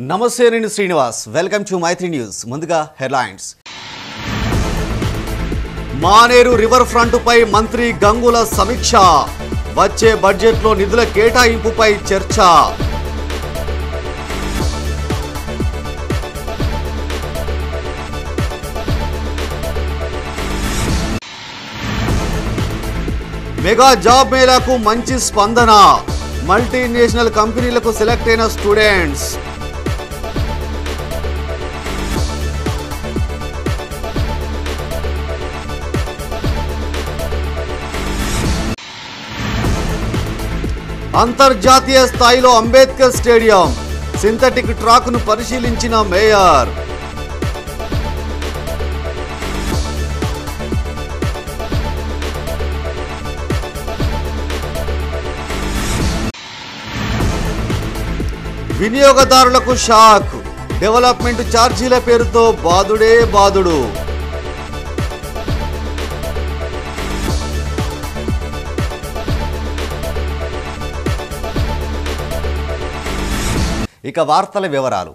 నమస్తే నేను Srinivas welcome to Maitri news ముందుగా హెడ్లైన్స్ మానేరు రివర్ ఫ్రంట్పై మంత్రి గంగుల సమీక్ష వచ్చే బడ్జెట్లో నిధుల కేటాయింపుపై చర్చ మెగా జాబ్ మేళాకు మంచి స్పందన మల్టీనేషనల్ కంపెనీలకు సెలెక్ట్ అయిన స్టూడెంట్స్ అంతర్జాతీయ స్థాయిలో అంబేద్కర్ స్టేడియం సింథటిక్ ట్రాక్ను పరిశీలించిన మేయర్ వినియోగదారులకు షాక్ డెవలప్మెంట్ ఛార్జీల పేరుతో బాదుడే బాదుడు ఇక వార్తల వివరాలు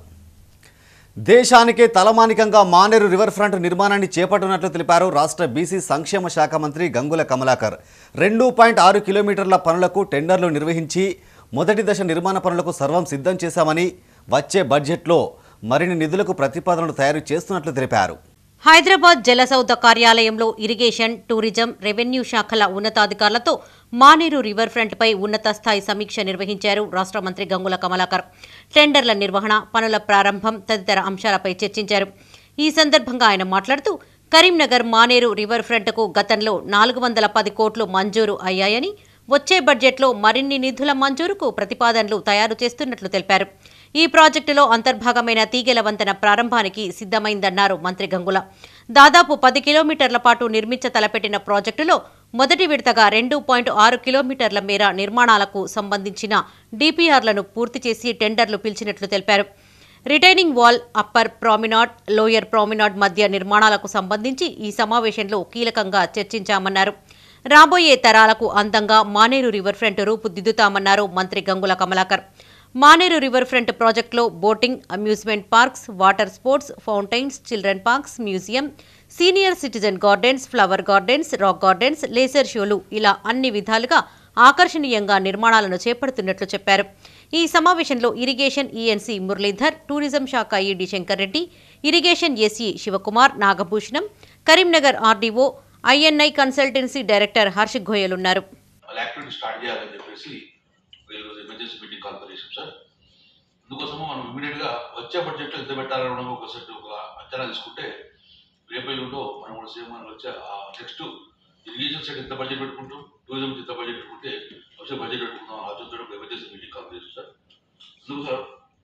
దేశానికే తలమానికంగా మానేరు రివర్ ఫ్రంట్ నిర్మాణాన్ని చేపట్టనున్నట్లు తెలిపారు రాష్ట్ర బీసీ సంక్షేమ శాఖ మంత్రి గంగుల కమలాకర్ రెండు పాయింట్ ఆరు కిలోమీటర్ల పనులకు టెండర్లు నిర్వహించి మొదటి దశ నిర్మాణ పనులకు సర్వం సిద్ధం చేశామని వచ్చే బడ్జెట్లో మరిన్ని నిధులకు ప్రతిపాదనలు తయారు చేస్తున్నట్లు తెలిపారు హైదరాబాద్ జలసౌధ కార్యాలయంలో ఇరిగేషన్ టూరిజం రెవెన్యూ శాఖల ఉన్నతాధికారులతో మానేరు రివర్ ఫ్రంట్పై ఉన్నత స్థాయి సమీక్ష నిర్వహించారు రాష్ట్ర మంత్రి గంగుల కమలాకర్ టెండర్ల నిర్వహణ పనుల ప్రారంభం తదితర అంశాలపై చర్చించారు ఈ సందర్భంగా ఆయన మాట్లాడుతూ కరీంనగర్ మానేరు రివర్ ఫ్రంట్కు గతంలో నాలుగు వందల పది కోట్లు మంజూరు అయ్యాయని వచ్చే బడ్జెట్లో మరిన్ని నిధుల మంజూరుకు ప్రతిపాదనలు తయారు చేస్తున్నట్లు తెలిపారు ఈ ప్రాజెక్టులో అంతర్భాగమైన తీగెల వంతెన ప్రారంభానికి సిద్ధమైందన్నారు మంత్రి గంగుల దాదాపు పది కిలోమీటర్ల పాటు నిర్మించ తలపెట్టిన ప్రాజెక్టులో మొదటి విడతగా రెండు పాయింట్ ఆరు కిలోమీటర్ల మేర నిర్మాణాలకు సంబంధించిన డిపిఆర్లను పూర్తి చేసి టెండర్లు పిలిచినట్లు తెలిపారు retaining wall upper promenade lower promenade మధ్య నిర్మాణాలకు సంబంధించి ఈ సమావేశంలో కీలకంగా చర్చించామన్నారు రాబోయే తరాలకు అందంగా మానేరు రివర్ ఫ్రంట్ రూపుదిద్దుతామన్నారు మంత్రి గంగుల కమలాకర్ మానేరు రివర్ ఫ్రంట్ ప్రాజెక్టులో boating amusement parks water sports fountains children parks museum senior citizen gardens flower gardens rock gardens laser షోలు ఇలా అన్ని విధాలుగా ఆకర్షణీయంగా నిర్మాణాలను చేపడుతున్నట్లు చెప్పారు ఈ సమావేశంలో ఇరిగేషన్ ఈఎన్సీ మురళీధర్ టూరిజం శాఖ ED Shankar Reddy irrigation SE Shivakumar Nagabhushanam Karimnagar RDO INI consultancy director Harsh Goyal ఉన్నారు వాళ్ళ యాక్టివిటీ స్టార్ట్ చేయాలని చెప్పేసి వీళ్ళు ఎమర్జెన్సీ మీటింగ్ కాల్ చేసాం సార్ అందుకోసము మనం ఇమీడియట్ గా వచ్చే బడ్జెట్ లో ఎంత పెట్టాలని ఒక సెట్ ఒక అంచనా తీసుకుంటే రేపు ఎల్లుండో మనం కూడా సేమ్ మనం వచ్చే నెక్స్ట్ ఇరిగేషన్ సైడ్ ఎంత బడ్జెట్ పెట్టుకుంటాం టూరిజం ఎంత బడ్జెట్ పెట్టుకుంటే వచ్చే బడ్జెట్ పెట్టుకుందాం ఆలోచనతో ఒక ఎమర్జెన్సీ మీటింగ్ కాల్ చేసాం సార్ అందుకు సార్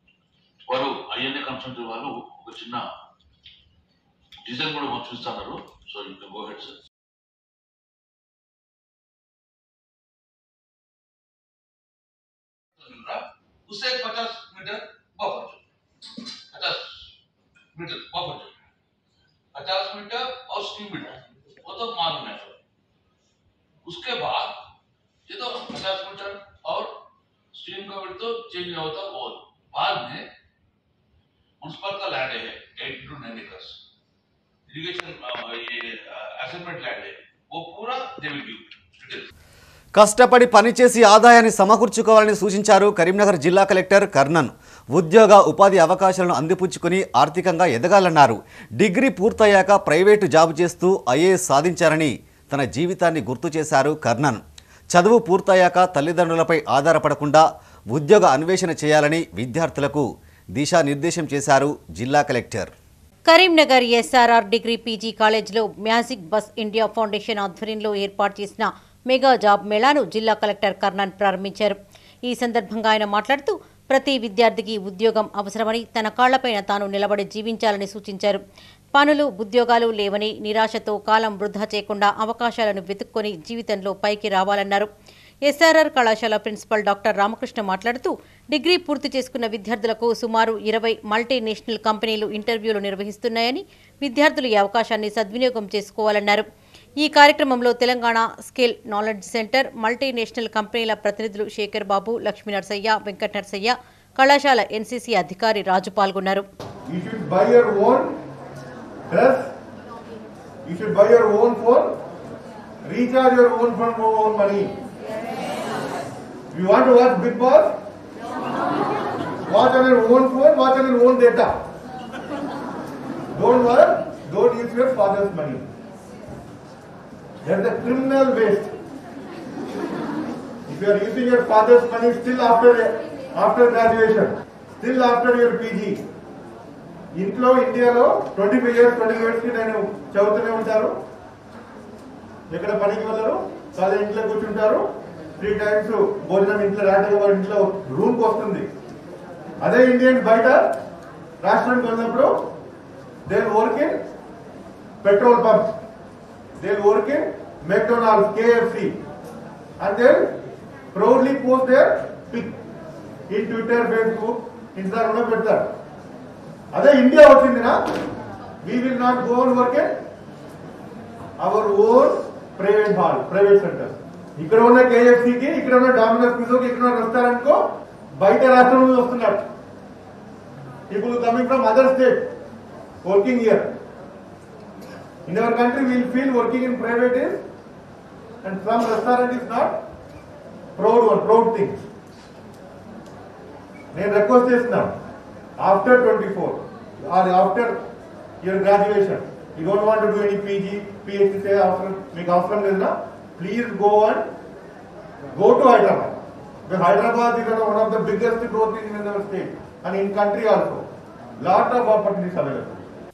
వారు ఐఎన్ఏ కన్సల్టెంట్ వాళ్ళు ఒక చిన్న డిజైన్ కూడా మాకు చూస్తున్నారు so you can go ahead sir मिल रहा उससे एक पचास मीटर बफर जो पचास मीटर बफर जो पचास मीटर और स्टीम मीटर वो तो मालूम है सब उसके बाद ये तो पचास मीटर और स्टीम का मीटर तो चेंज नहीं होता वो बाद में म्यूनसिपल का लैंड है eight two nine acres irrigation ये असेसमेंट लैंड है वो पूरा दे विल गिव डिटेल्स కష్టపడి పనిచేసి ఆదాయాన్ని సమకూర్చుకోవాలని సూచించారు కరీంనగర్ జిల్లా కలెక్టర్ కర్ణన్ ఉద్యోగ ఉపాధి అవకాశాలను అందిపుచ్చుకుని ఆర్థికంగా ఎదగాలన్నారు డిగ్రీ పూర్తయ్యాక ప్రైవేటు జాబ్ చేస్తూ ఐఏఎస్ సాధించారని తన జీవితాన్ని గుర్తు చేశారు కర్ణన్ చదువు పూర్తయ్యాక తల్లిదండ్రులపై ఆధారపడకుండా ఉద్యోగ అన్వేషణ చేయాలని విద్యార్థులకు దిశానిర్దేశం చేశారు జిల్లా collector Karimnagar SRR degree PG కాలేజ్లో మ్యాజిక్ బస్ ఇండియా ఫౌండేషన్ ఆధ్వర్యంలో ఏర్పాటు చేసిన మెగా జాబ్ మేళాను జిల్లా కలెక్టర్ కర్ణన్ ప్రారంభించారు ఈ సందర్భంగా ఆయన మాట్లాడుతూ ప్రతి విద్యార్థికి ఉద్యోగం అవసరమని తన కాళ్లపైన తాను నిలబడి జీవించాలని సూచించారు పనులు ఉద్యోగాలు లేవని నిరాశతో కాలం వృధా చేయకుండా అవకాశాలను వెతుక్కొని జీవితంలో పైకి రావాలన్నారు ఎస్ఆర్ఆర్ కళాశాల ప్రిన్సిపల్ డాక్టర్ రామకృష్ణ మాట్లాడుతూ డిగ్రీ పూర్తి చేసుకున్న విద్యార్థులకు సుమారు ఇరవై మల్టీనేషనల్ కంపెనీలు ఇంటర్వ్యూలు నిర్వహిస్తున్నాయని విద్యార్థులు ఈ అవకాశాన్ని సద్వినియోగం చేసుకోవాలన్నారు ఈ కార్యక్రమంలో Telangana skill knowledge centre multinational కంపెనీల ప్రతినిధులు శేఖర్ బాబు లక్ష్మీ నర్సయ్య వెంకట నర్సయ్య కళాశాల ఎన్సీసీ అధికారి రాజు పాల్గొన్నారు You should buy your own dress. You should buy your own phone. Recharge your own phone from your own money. You want to watch Big Boss? Watch on your own phone, watch on your own data. Don't work, don't use your father's money. That's a criminal waste. If you are using your father's money still after after graduation, still after your PG, ఇంట్లో ఇండియాలో twenty five years twenty years కి నేను చదువుతూనే ఉంటారు ఎక్కడ పనికి వెళ్ళరు చాలా ఇంట్లో కూర్చుంటారు త్రీ టైమ్స్ భోజనం ఇంట్లో రాటగా ఇంట్లో రూమ్కి వస్తుంది అదే ఇండియన్స్ బయట రాష్ట్రానికి వెళ్ళినప్పుడు they work in petrol pump they work in McDonald's KFC and they proudly post their pic in Twitter Facebook Instagram లో పెడతారు అదే ఇండియా వచ్చిందినా we will not go and work our own private hall private centre ఇక్కడ ఉన్న కేఎఫ్సికి ఇక్కడ ఉన్న dominoes పిజోకి ఇక్కడ ఉన్న రెస్టారెంట్ కో బయట రాష్ట్రం నుంచి వస్తున్నారు people coming from other state working year in our country will feel working in private is and some restaurant is not proud one proud thing నేను రిక్వెస్ట్ చేస్తున్నాను after twenty four or after your graduation you don't want do any PG PhD అవసరం మీకు అవసరం లేదునా please go and go to Hyderabad Hyderabad is one of the biggest growth in our state and in country also lot of opportunities available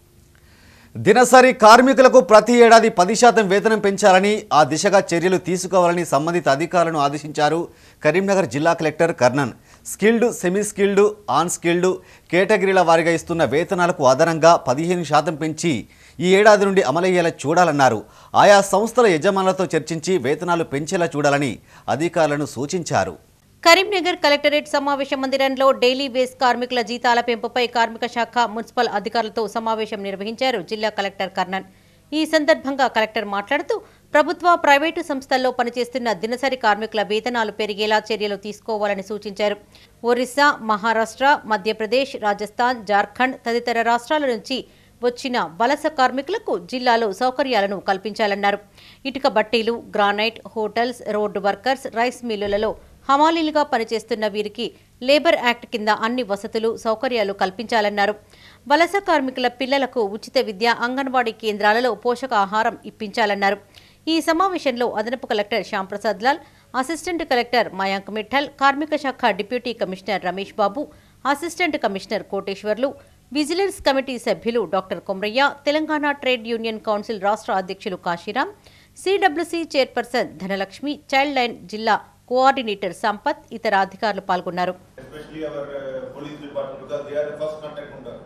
దినసరి కార్మికులకు ప్రతి ఏడాది పది శాతం వేతనం పెంచాలని ఆ దిశగా చర్యలు తీసుకోవాలని సంబంధిత అధికారులను ఆదేశించారు కరీంనగర్ జిల్లా collector Karnan skilled semi skilled unskilled కేటగిరీల వారీగా ఇస్తున్న వేతనాలకు అదనంగా పదిహేను శాతం పెంచి ఈ ఏడాది నుండి అమలయ్యేలా చూడాలన్నారు ఆయా సంస్థల యజమానులతో చర్చించి వేతనాలు పెంచేలా చూడాలని అధికారులను సూచించారు కరీంనగర్ కలెక్టరేట్ సమావేశ మందిరంలో డైలీ బేస్ కార్మికుల జీతాల పెంపుపై కార్మిక శాఖ మున్సిపల్ అధికారులతో సమావేశం నిర్వహించారు జిల్లా కలెక్టర్ కర్ణన్ ఈ సందర్భంగా కలెక్టర్ మాట్లాడుతూ ప్రభుత్వ ప్రైవేటు సంస్థల్లో పనిచేస్తున్న దినసరి కార్మికుల వేతనాలు పెరిగేలా చర్యలు తీసుకోవాలని సూచించారు ఒరిస్సా మహారాష్ట్ర మధ్యప్రదేశ్ రాజస్థాన్ జార్ఖండ్ తదితర రాష్ట్రాల నుంచి వచ్చిన వలస కార్మికులకు జిల్లాలో సౌకర్యాలను కల్పించాలన్నారు ఇటుక బట్టీలు granite hotels road workers rice మిల్లులలో హమాలీలుగా పనిచేస్తున్న వీరికి లేబర్ యాక్ట్ కింద అన్ని వసతులు సౌకర్యాలు కల్పించాలన్నారు వలస కార్మికుల పిల్లలకు ఉచిత విద్య అంగన్వాడీ కేంద్రాలలో పోషకాహారం ఇప్పించాలన్నారు ఈ సమావేశంలో అదనపు collector Shyamprasad Lal assistant collector Mayank Mittal కార్మిక శాఖ deputy commissioner Ramesh Babu assistant commissioner Koteswarlu vigilance committee సభ్యులు doctor Komraiah Telangana trade union council రాష్ట్ర అధ్యక్షులు Kashiram CWC chairperson Dhanalakshmi child line జిల్లా కోఆర్డినేటర్ సంపత్ ఇతర అధికారులు పాల్గొన్నారు especially our police department because they are first contact ఉంటారు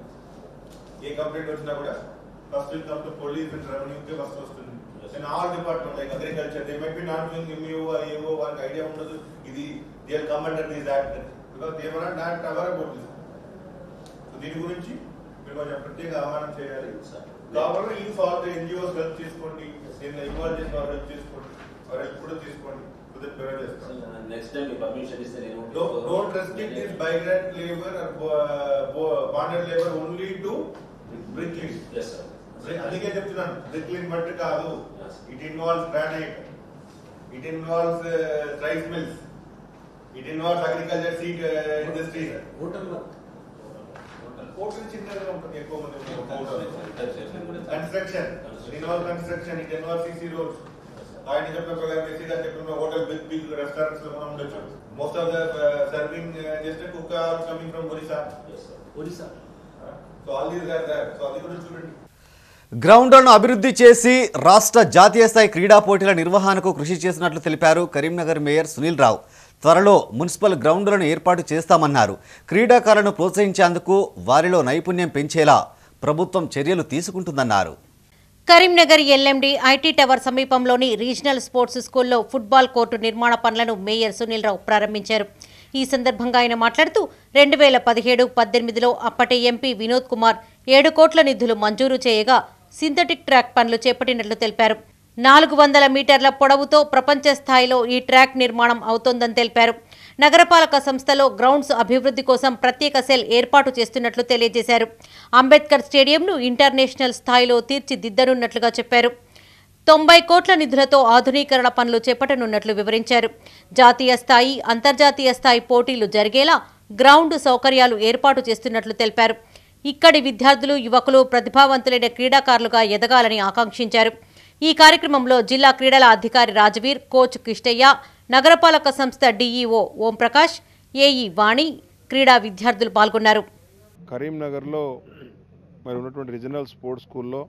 ఏ కంప్లైంట్ వచ్చినా కూడా first will come to police and revenue కే ఫస్ట్ వస్తుంది and all department like agriculture they might be not doing MEO or AO వారికి idea ఉండదు ఇది they are come under this act because they were not aware about this so దీని గురించి మీరు కొంచెం ప్రత్యేక ఆహ్వానం చేయాలి కాబట్టి ఈ ఫార్ ఎన్జిఓస్ హెల్ప్ చేసుకోండి దీన్ని ఇన్వాల్వ్ చేసిన వారు హెల్ప్ చేసుకోండి వారు హెల్ప్ కూడా తీసుకోండి కుదిరి ప్రివెంట్ చేస్తాం నెక్స్ట్ టైం పర్మిషన్ ఇస్తే నేను Don't, don't restrict this migrant labor or bo- bo- bonded labor only to bricklink. Yes sir Brick- అందుకే చెప్తున్నాను బ్రిక్లింగ్ మట్టి కాదు Yes. It involves granite it involves rice mills it involves agriculture seed industry hotel చిన్నగా ఉంటుంది ఎక్కువ మంది construction involve construction it involve CC roads ఆయన చెప్పిన ప్రకారం ఎస్సీ గారు చెప్పిన హోటల్ బిగ్ బిగ్ రెస్టారెంట్స్ లో మనం ఉండొచ్చు most of the serving just cook coming from Orissa Orissa so all these are there so అది కూడా చూడండి గ్రౌండ్లను అభివృద్ధి చేసి రాష్ట్ర జాతీయ స్థాయి క్రీడా పోటీల నిర్వహణకు కృషి చేసినట్లు తెలిపారు కరీంనగర్ మేయర్ సునీల్ రావు త్వరలో మున్సిపల్ గ్రౌండ్లను ఏర్పాటు చేస్తామన్నారు క్రీడాకారులను ప్రోత్సహించేందుకు వారిలో నైపుణ్యం పెంచేలా ప్రభుత్వం చర్యలు తీసుకుంటుందన్నారు కరీంనగర్ ఎల్ఎండి ఐటీ టవర్ సమీపంలోని రీజనల్ స్పోర్ట్స్ స్కూల్లో ఫుట్బాల్ కోర్టు నిర్మాణ పనులను మేయర్ సునీల్ రావు ప్రారంభించారు ఈ సందర్భంగా ఆయన మాట్లాడుతూ రెండు వేల పదిహేడు పద్దెనిమిదిలో అప్పటి ఎంపీ వినోద్ కుమార్ ఏడు కోట్ల నిధులు మంజూరు చేయగా సింథటిక్ ట్రాక్ పనులు చేపట్టినట్లు తెలిపారు నాలుగు వందల మీటర్ల పొడవుతో ప్రపంచ స్థాయిలో ఈ ట్రాక్ నిర్మాణం అవుతోందని తెలిపారు నగరపాలక సంస్థలో గ్రౌండ్స్ అభివృద్ధి కోసం ప్రత్యేక సెల్ ఏర్పాటు చేస్తున్నట్లు తెలియజేశారు అంబేద్కర్ స్టేడియంను ఇంటర్నేషనల్ స్థాయిలో తీర్చిదిద్దనున్నట్లుగా చెప్పారు తొంభై కోట్ల నిధులతో ఆధునీకరణ పనులు చేపట్టనున్నట్లు వివరించారు జాతీయ స్థాయి అంతర్జాతీయ స్థాయి పోటీలు జరిగేలా గ్రౌండ్ సౌకర్యాలు ఏర్పాటు చేస్తున్నట్లు తెలిపారు ఇక్కడి విద్యార్థులు యువకులు ప్రతిభావంతులైన క్రీడాకారులుగా ఎదగాలని ఆకాంక్షించారు ఈ కార్యక్రమంలో జిల్లా క్రీడల అధికారి రాజవీర్ కోచ్ కిష్టయ్య నగరపాలక సంస్థ డీఈఓ ఓంప్రకాష్ ఏఈ వాణి క్రీడా విద్యార్థులు పాల్గొన్నారు కరీంనగర్లో మరి ఉన్నటువంటి రీజనల్ స్పోర్ట్స్ స్కూల్లో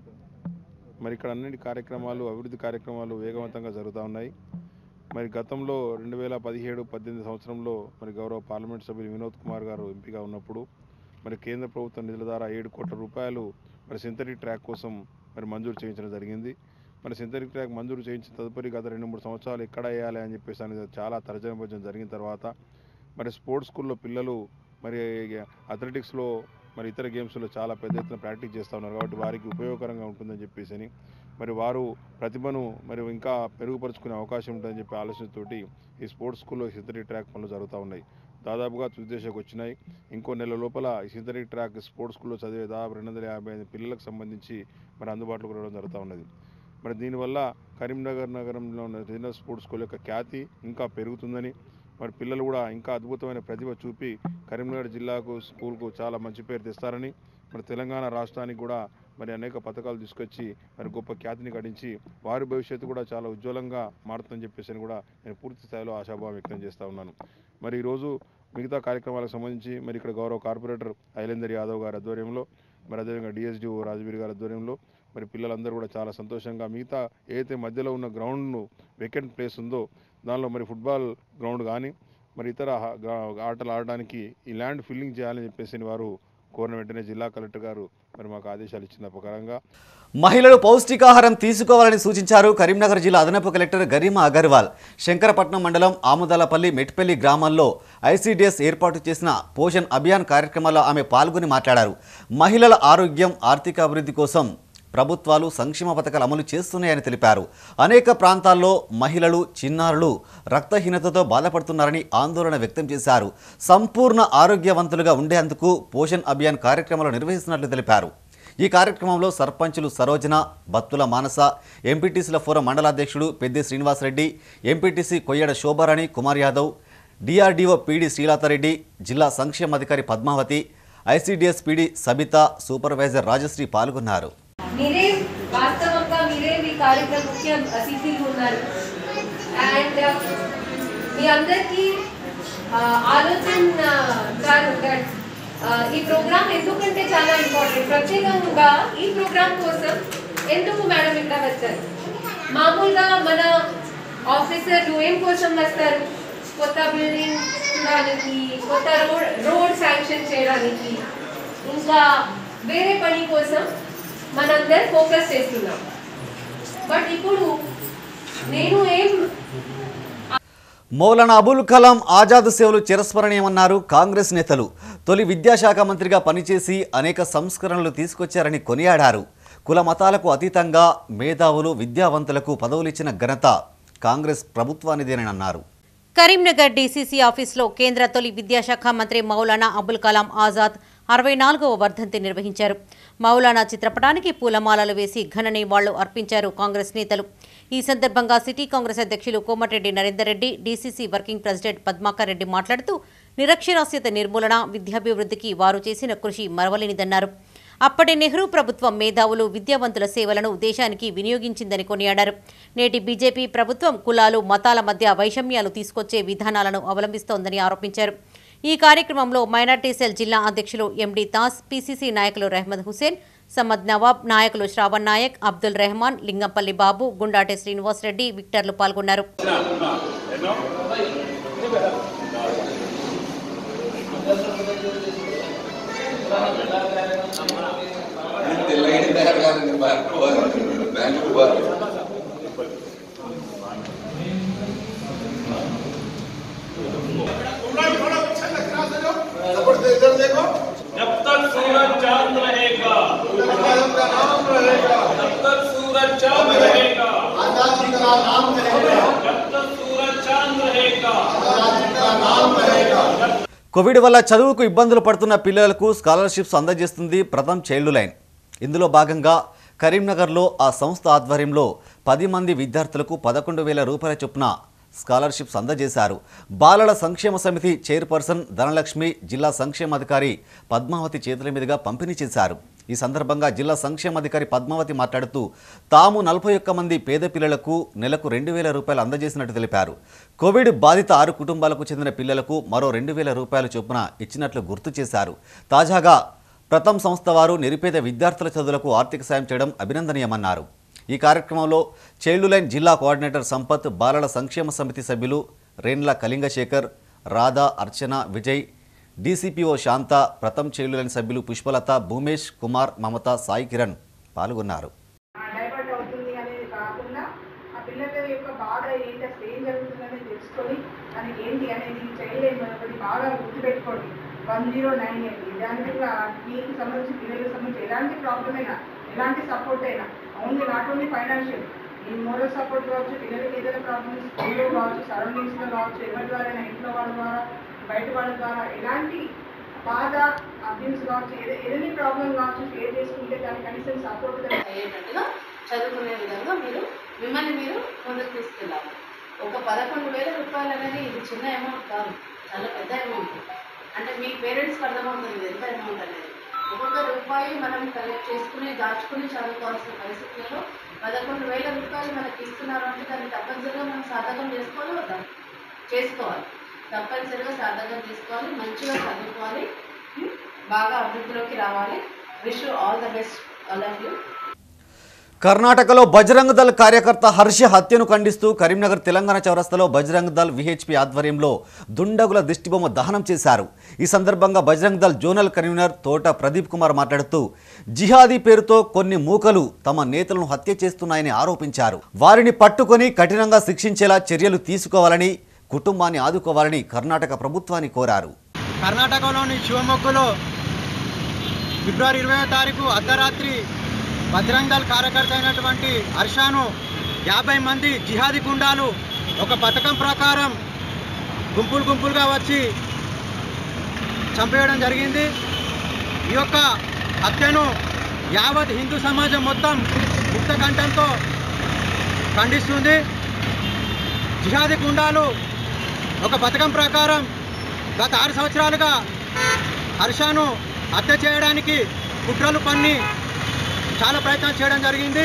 మరి ఇక్కడ అన్ని కార్యక్రమాలు అభివృద్ధి కార్యక్రమాలు వేగవంతంగా జరుగుతూ ఉన్నాయి మరి గతంలో రెండు వేల పదిహేడు పద్దెనిమిది సంవత్సరంలో మరి గౌరవ పార్లమెంట్ సభ్యులు వినోద్ కుమార్ గారు ఎంపీగా ఉన్నప్పుడు మరి కేంద్ర ప్రభుత్వం నిధుల ద్వారా ఏడు కోట్ల రూపాయలు మరి సింథటిక్ ట్రాక్ కోసం మరి మంజూరు చేయించడం జరిగింది మరి సింథటిక్ ట్రాక్ మంజూరు చేయించిన తదుపరి గత రెండు మూడు సంవత్సరాలు ఎక్కడ వేయాలి అని చెప్పేసి అనేది చాలా తర్జన భర్జన జరిగిన తర్వాత మరి స్పోర్ట్స్ స్కూల్లో పిల్లలు మరి అథ్లెటిక్స్లో మరి ఇతర గేమ్స్లో చాలా పెద్ద ఎత్తున ప్రాక్టీస్ చేస్తూ ఉన్నారు కాబట్టి వారికి ఉపయోగకరంగా ఉంటుందని చెప్పేసి అని మరి వారు ప్రతిభను మరి ఇంకా మెరుగుపరుచుకునే అవకాశం ఉంటుందని చెప్పి ఆలోచనతోటి ఈ స్పోర్ట్స్ స్కూల్లో సింథటిక్ ట్రాక్ పనులు జరుగుతూ ఉన్నాయి దాదాపుగా తుదిదశకు వచ్చినాయి ఇంకో నెల లోపల ఈ సింథటిక్ ట్రాక్ స్పోర్ట్స్ స్కూల్లో చదివే దాదాపు రెండు వందల యాభై ఐదు పిల్లలకు సంబంధించి మరి అందుబాటులోకి రావడం జరుగుతూ ఉన్నది మరి దీనివల్ల కరీంనగర్ నగరంలో ఉన్న రీజనల్ స్పోర్ట్స్ స్కూల్ యొక్క ఖ్యాతి ఇంకా పెరుగుతుందని మరి పిల్లలు కూడా ఇంకా అద్భుతమైన ప్రతిభ చూపి కరీంనగర్ జిల్లాకు స్కూల్కు చాలా మంచి పేరు తెస్తారని మరి తెలంగాణ రాష్ట్రానికి కూడా మరి అనేక పథకాలు తీసుకొచ్చి మరి గొప్ప ఖ్యాతిని గడించి వారి భవిష్యత్తు కూడా చాలా ఉజ్వలంగా మారుతుందని చెప్పేసి అని కూడా నేను పూర్తి స్థాయిలో ఆశాభావం వ్యక్తం చేస్తూ ఉన్నాను మరి ఈరోజు మిగతా కార్యక్రమాలకు సంబంధించి మరి ఇక్కడ గౌరవ కార్పొరేటర్ ఐలేందర్ యాదవ్ గారి ఆధ్వర్యంలో మరి అదేవిధంగా డిఎస్డిఓ రాజవీర్ గారి ఆధ్వర్యంలో మరి పిల్లలందరూ కూడా చాలా సంతోషంగా మిగతా ఏదైతే మధ్యలో ఉన్న గ్రౌండ్ను వేకెంట్ ప్లేస్ ఉందో దానిలో మరి ఫుట్బాల్ గ్రౌండ్ కానీ మరి ఇతర హ- గా- ఆటలు ఆడడానికి ఈ ల్యాండ్ ఫిల్లింగ్ చేయాలని చెప్పేసి వారు కోరిన వెంటనే జిల్లా కలెక్టర్ గారు మరి మాకు ఆదేశాలు ఇచ్చిన ప్రకారంగా మహిళలు పౌష్టికాహారం తీసుకోవాలని సూచించారు కరీంనగర్ జిల్లా అదనపు కలెక్టర్ గరిమా అగర్వాల్ శంకరపట్నం మండలం ఆముదాలపల్లి మెట్పల్లి గ్రామాల్లో ఐసీడీఎస్ ఏర్పాటు చేసిన పోషణ్ అభియాన్ కార్యక్రమాల్లో ఆమె పాల్గొని మాట్లాడారు మహిళల ఆరోగ్యం ఆర్థిక అభివృద్ధి కోసం ప్రభుత్వాలు సంక్షేమ పథకాలు అమలు చేస్తున్నాయని తెలిపారు అనేక ప్రాంతాల్లో మహిళలు చిన్నారులు రక్తహీనతతో బాధపడుతున్నారని ఆందోళన వ్యక్తం చేశారు సంపూర్ణ ఆరోగ్యవంతులుగా ఉండేందుకు పోషణ్ అభియాన్ కార్యక్రమాలు నిర్వహిస్తున్నట్లు తెలిపారు ఈ కార్యక్రమంలో సర్పంచులు సరోజన బత్తుల మానస ఎంపీటీసీల ఫోరం మండలాధ్యక్షుడు Peddi Srinivasa Reddy MPTC Koyyada Shobharani Kumar Yadav DRDO PD Srilatha Reddy జిల్లా సంక్షేమాధికారి Padmavathi ICDS PD Sabitha supervisor Rajashree పాల్గొన్నారు మీరే వాస్తవంగా మీరే మీ కార్యక్రమం ముఖ్య అతిథులు ఉన్నారు అండ్ మీ అందరికీ ఆలోచన దట్ ఈ ప్రోగ్రామ్ ఎందుకంటే చాలా ఇంపార్టెంట్ ప్రత్యేకంగా ఈ ప్రోగ్రామ్ కోసం ఎందుకు మేడం ఇక్కడ వచ్చారు మామూలుగా మన ఆఫీసర్లు ఏం కోసం వస్తారు కొత్త బిల్డింగ్ చూడడానికి కొత్త రోడ్ రోడ్ శాంక్షన్ చేయడానికి ఇంకా వేరే పని కోసం మనందరం ఫోకస్ చేస్తున్నాం బట్ ఇప్పుడు నేను ఏం మౌలానా అబుల్ కలాం ఆజాద్ సేవలు చిరస్మరణీయమన్నారు కాంగ్రెస్ నేతలు తొలి విద్యాశాఖ మంత్రిగా పనిచేసి అనేక సంస్కరణలు తీసుకొచ్చారని కొనియాడారు కుల మతాలకు అతీతంగా మేధావులు విద్యావంతులకు పదవులిచ్చిన ఘనత కాంగ్రెస్ ప్రభుత్వానిదేనని అన్నారు కరీంనగర్ డీసీసీ ఆఫీసులో కేంద్ర తొలి విద్యాశాఖ మంత్రి మౌలానా అబుల్ కలాం ఆజాద్ అరవై నాలుగవ వర్ధంతి నిర్వహించారు మౌలానా చిత్రపటానికి పూలమాలలు వేసి ఘన నివాళులు అర్పించారు కాంగ్రెస్ నేతలు ఈ సందర్భంగా సిటీ కాంగ్రెస్ అధ్యక్షులు Komatireddy Narender Reddy DCC working president Padmakar Reddy మాట్లాడుతూ నిరక్షరాస్యత నిర్మూలన విద్యాభివృద్ధికి వారు చేసిన కృషి మరవలేనిదన్నారు అప్పటి నెహ్రూ ప్రభుత్వం మేధావులు విద్యావంతుల సేవలను దేశానికి వినియోగించిందని కొనియాడారు నేటి బీజేపీ ప్రభుత్వం కులాలు మతాల మధ్య వైషమ్యాలు తీసుకొచ్చే విధానాలను అవలంబిస్తోందని ఆరోపించారు ఈ కార్యక్రమంలో మైనార్టీ సెల్ జిల్లా అధ్యక్షులు ఎండి తాస్ పీసీసీ నాయకులు రెహ్మద్ హుసేన్ సమ్మద్ నవాబ్ నాయకులు శ్రావణ్ నాయక్ అబ్దుల్ రెహమాన్ లింగంపల్లి బాబు గుండాటే శ్రీనివాస్ రెడ్డి విక్టర్లు పాల్గొన్నారు जब तक सूरज चांद रहेगा जब तक सूरज चांद रहेगा जब तक सूरज चांद रहेगा కోవిడ్ వల్ల చదువుకు ఇబ్బందులు పడుతున్న పిల్లలకు స్కాలర్షిప్స్ అందజేస్తుంది ప్రథమ్ చైల్డ్ లైన్ ఇందులో భాగంగా కరీంనగర్లో ఆ సంస్థ ఆధ్వర్యంలో పది మంది విద్యార్థులకు పదకొండు వేల రూపాయల చొప్పున స్కాలర్షిప్స్ అందజేశారు బాలల సంక్షేమ సమితి చైర్పర్సన్ ధనలక్ష్మి జిల్లా సంక్షేమాధికారి పద్మావతి చేతుల మీదుగా పంపిణీ చేశారు ఈ సందర్భంగా జిల్లా సంక్షేమాధికారి పద్మావతి మాట్లాడుతూ తాము నలభై ఒక్క మంది పేద పిల్లలకు నెలకు రెండు వేల రూపాయలు అందజేసినట్టు తెలిపారు కోవిడ్ బాధిత ఆరు కుటుంబాలకు చెందిన పిల్లలకు మరో రెండు వేల రూపాయల చొప్పున ఇచ్చినట్లు గుర్తు చేశారు తాజాగా ప్రథమ్ సంస్థ వారు నిరుపేద విద్యార్థుల చదువులకు ఆర్థిక సాయం చేయడం అభినందనీయమన్నారు ఈ కార్యక్రమంలో చైల్డ్ లైన్ జిల్లా కోఆర్డినేటర్ సంపత్ బాలల సంక్షేమ సమితి సభ్యులు Renla Kalingashekar Radha Archana Vijay DCPO Shanta Pratham child line సభ్యులు పుష్పలత భూమేష్ కుమార్ మమత సాయి కిరణ్ పాల్గొన్నారు డైవర్ట్ అవుతుంది అనేది కాకుండా ఆ పిల్లల యొక్క బాధ ఏంటి అసలు ఏం జరుగుతుందని తెలుసుకొని దానికి ఏంటి అనేది చైల్డ్ లైన్ ఒకటి బాగా గుర్తుపెట్టుకోండి వన్ జీరో నైన్ ఎయిట్ దానికి కూడా మీకు సంబంధించి పిల్లలకు సంబంధించి ఎలాంటి ప్రాబ్లం అయినా ఎలాంటి సపోర్ట్ అయినా ఓన్లీ నాట్ ఓన్లీ ఫైనాన్షియల్ ఈ మోరల్ సపోర్ట్ కావచ్చు పిల్లలకి ఏదైనా ప్రాబ్లమ్స్ స్కూల్లో కావచ్చు సరౌండింగ్స్లో కావచ్చు ఎవరి ద్వారా ఇంట్లో వాళ్ళ ద్వారా బయట వాళ్ళ ద్వారా ఎలాంటి బాధ అబ్యూస్ కావచ్చు ఏదో ఏదైనా ప్రాబ్లం కావచ్చు షేర్ చేసుకుంటే దానికి కనీసం సపోర్ట్ అయ్యేటట్టుగా చదువుకునే విధంగా మీరు మిమ్మల్ని మీరు ముందుకు తీసుకెళ్ళాలి ఒక పదకొండు వేల రూపాయలు అనేది ఇది చిన్న అమౌంట్ కాదు చాలా పెద్ద అమౌంట్ అంటే మీ పేరెంట్స్కి అర్థమవుతుంది ఇది ఎంత అమౌంట్ అనేది ఒక్కొక్క రూపాయి మనం కలెక్ట్ చేసుకుని దాచుకుని చదువుకోవాల్సిన పరిస్థితుల్లో పదకొండు వేల రూపాయలు మనకి ఇస్తున్నారు అంటే దాన్ని తప్పనిసరిగా మనం సాధకం చేసుకోవాలి వద్దా చేసుకోవాలి తప్పనిసరిగా సాధకం చేసుకోవాలి మంచిగా చదువుకోవాలి ఉం? బాగా అభివృద్ధిలోకి రావాలి wish all the best all of you కర్ణాటకలో బజరంగ్ దళ్ కార్యకర్త హర్ష హత్యను ఖండిస్తూ కరీంనగర్ తెలంగాణ చౌరస్తాలో బజరంగ్ దళ్ విహెచ్పి ఆధ్వర్యంలో దుండగుల దిష్టిబొమ్మ దహనం చేశారు ఈ సందర్భంగా బజరంగ్ దళ్ జోనల్ కన్వీనర్ తోట ప్రదీప్ కుమార్ మాట్లాడుతూ జిహాదీ పేరుతో కొన్ని మూకలు తమ నేతలను హత్య చేస్తున్నాయని ఆరోపించారు వారిని పట్టుకొని కఠినంగా శిక్షించేలా చర్యలు తీసుకోవాలని కుటుంబాన్ని ఆదుకోవాలని కర్ణాటక ప్రభుత్వాన్ని కోరారు కర్ణాటకలోని శివమొగ్గులో ఫిబ్రవరి ఇరవై తారీఖు అర్ధరాత్రి బజరంగ్ దళ్ కార్యకర్త అయినటువంటి హర్షాను యాభై మంది జిహాదీ గుండాలు ఒక పథకం ప్రకారం గుంపులు గుంపులుగా వచ్చి చంపేయడం జరిగింది ఈ యొక్క హత్యను యావత్ హిందూ సమాజం మొత్తం ముక్త కంఠంతో ఖండిస్తుంది జిహాదీ గుండాలు ఒక పథకం ప్రకారం గత ఆరు సంవత్సరాలుగా హర్షాను హత్య చేయడానికి కుట్రలు పన్ని చాలా ప్రయత్నం చేయడం జరిగింది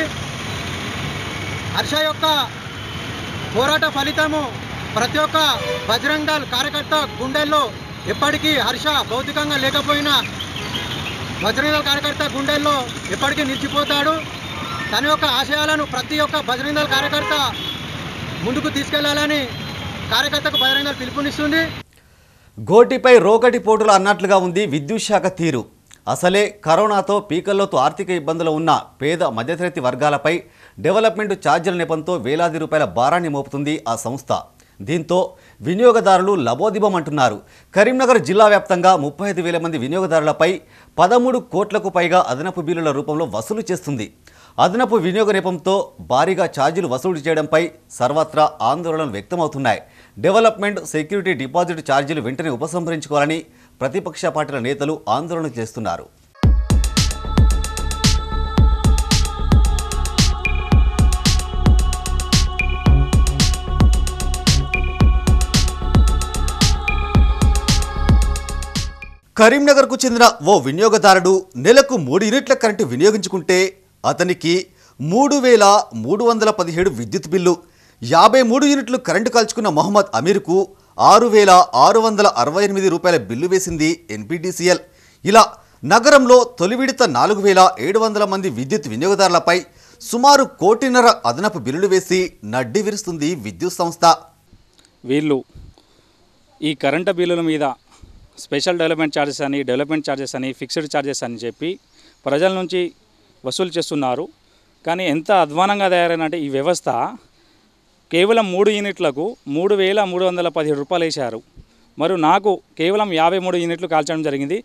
హర్ష యొక్క పోరాట ఫలితము ప్రతి ఒక్క బజరంగ్ దళ్ కార్యకర్త గుండెల్లో ఎప్పటికీ హర్ష భౌతికంగా లేకపోయినా బజరంగ్ దళ్ కార్యకర్త గుండెల్లో ఎప్పటికీ నిలిచిపోతాడు తన యొక్క ఆశయాలను ప్రతి ఒక్క బజరంగ్ దళ్ కార్యకర్త ముందుకు తీసుకెళ్లాలని కార్యకర్తకు బజరంగ్ దళ్ పిలుపునిస్తుంది గోటిపై రోకటి పోటులు అన్నట్లుగా ఉంది విద్యుత్ శాఖ తీరు అసలే కరోనాతో పీకల్లోతో ఆర్థిక ఇబ్బందులు ఉన్న పేద మధ్యతరగతి వర్గాలపై డెవలప్మెంట్ ఛార్జీల నెపంతో వేలాది రూపాయల భారాన్ని మోపుతుంది ఆ సంస్థ దీంతో వినియోగదారులు లబోదిబమంటున్నారు కరీంనగర్ జిల్లా వ్యాప్తంగా ముప్పై ఐదు వేల మంది వినియోగదారులపై పదమూడు కోట్లకు పైగా అదనపు బిల్లుల రూపంలో వసూలు చేస్తుంది అదనపు వినియోగ నెపంతో భారీగా ఛార్జీలు వసూలు చేయడంపై సర్వత్రా ఆందోళనలు వ్యక్తమవుతున్నాయి డెవలప్మెంట్ సెక్యూరిటీ డిపాజిట్ ఛార్జీలు వెంటనే ఉపసంహరించుకోవాలని ప్రతిపక్ష పార్టీల నేతలు ఆందోళన చేస్తున్నారు కరీంనగర్కు చెందిన ఓ వినియోగదారుడు నెలకు మూడు యూనిట్ల కరెంటు వినియోగించుకుంటే అతనికి మూడు వేల మూడు వందల పదిహేడు విద్యుత్ బిల్లు యాభై మూడు యూనిట్లు కరెంటు కాల్చుకున్న మొహమ్మద్ అమీర్కు ఆరు వేల ఆరు వందల అరవై ఎనిమిది రూపాయల బిల్లు వేసింది ఎన్పిటిసిఎల్ ఇలా నగరంలో తొలి విడత నాలుగు వేల ఏడు వందల మంది విద్యుత్ వినియోగదారులపై సుమారు కోటిన్నర అదనపు బిల్లులు వేసి నడ్డి విరుస్తుంది విద్యుత్ సంస్థ వీళ్ళు ఈ కరెంటు బిల్లుల మీద స్పెషల్ డెవలప్మెంట్ ఛార్జెస్ అని డెవలప్మెంట్ ఛార్జెస్ అని ఫిక్స్డ్ ఛార్జెస్ అని చెప్పి ప్రజల నుంచి వసూలు చేస్తున్నారు కానీ ఎంత అధ్వానంగా తయారైనంటే ఈ వ్యవస్థ కేవలం మూడు యూనిట్లకు మూడు వేల మూడు వందల పదిహేడు రూపాయలు వేశారు మరియు నాకు కేవలం యాభై మూడు యూనిట్లు కాల్చడం జరిగింది